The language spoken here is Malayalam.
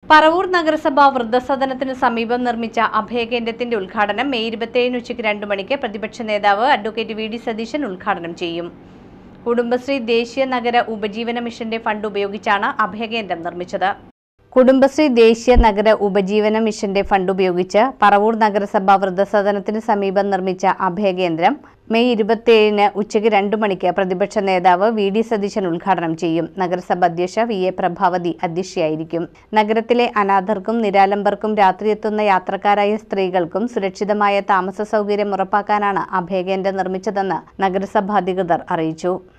പറവൂർ നഗരസഭ വൃദ്ധസദനത്തിന് സമീപം നിർമ്മിച്ച അഭയകേന്ദ്രത്തിന്റെ ഉദ്ഘാടനം മെയ് ഇരുപത്തിയേഴിന് ഉച്ചയ്ക്ക് രണ്ടു മണിക്ക് പ്രതിപക്ഷ നേതാവ് അഡ്വക്കേറ്റ് വി ഡി സതീശൻ ഉദ്ഘാടനം ചെയ്യും കുടുംബശ്രീ ദേശീയ നഗര ഉപജീവന മിഷന്റെ ഫണ്ട് ഉപയോഗിച്ചാണ് അഭയകേന്ദ്രം നിർമ്മിച്ചത് കുടുംബശ്രീ ദേശീയ നഗര ഉപജീവന മിഷന്റെ ഫണ്ട് ഉപയോഗിച്ച് പറവൂർ നഗരസഭ വൃദ്ധസദനത്തിന് സമീപം നിർമ്മിച്ച അഭയകേന്ദ്രം മെയ് ഇരുപത്തിയേഴിന് ഉച്ചയ്ക്ക് രണ്ടു മണിക്ക് പ്രതിപക്ഷ നേതാവ് വി ഡി സതീശൻ ഉദ്ഘാടനം ചെയ്യും നഗരസഭ അധ്യക്ഷ വി എ പ്രഭാവതി അധ്യക്ഷയായിരിക്കും നഗരത്തിലെ അനാഥർക്കും നിരാലംബർക്കും രാത്രിയെത്തുന്ന യാത്രക്കാരായ സ്ത്രീകൾക്കും സുരക്ഷിതമായ താമസ സൗകര്യം ഉറപ്പാക്കാനാണ് അഭയകേന്ദ്രം നിർമ്മിച്ചതെന്ന് നഗരസഭ അധികൃതർ അറിയിച്ചു